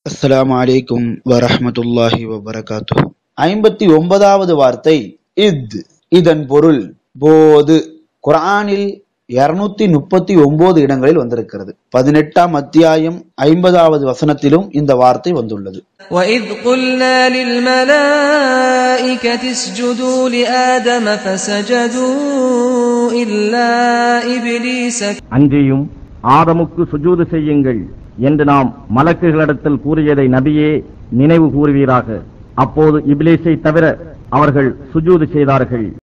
அஸ்ஸலாமு அலைக்கும் வரஹ்மத்துல்லாஹி வபரகாத்து ஐம்பத்தி ஒன்பதாவது வார்த்தை இத் இதன் பொருள் போது குர்ஆனில் இருநூத்தி முப்பத்தி ஒன்பது இடங்களில் வந்திருக்கிறது பதினெட்டாம் அத்தியாயம் ஐம்பதாவது வசனத்திலும் இந்த வார்த்தை வந்துள்ளது وإذ قلنا للملائكة اسجدوا لآدم فسجدوا إلا إبليس அன்றியும் ஆதமுக்கு சுஜூது செய்யுங்கள் என்று நாம் மலக்குகளிடத்தில் கூறியதை நபியே நினைவு கூறுவீராக அப்போது இப்லீஸை தவிர அவர்கள் சுஜூது செய்தார்கள்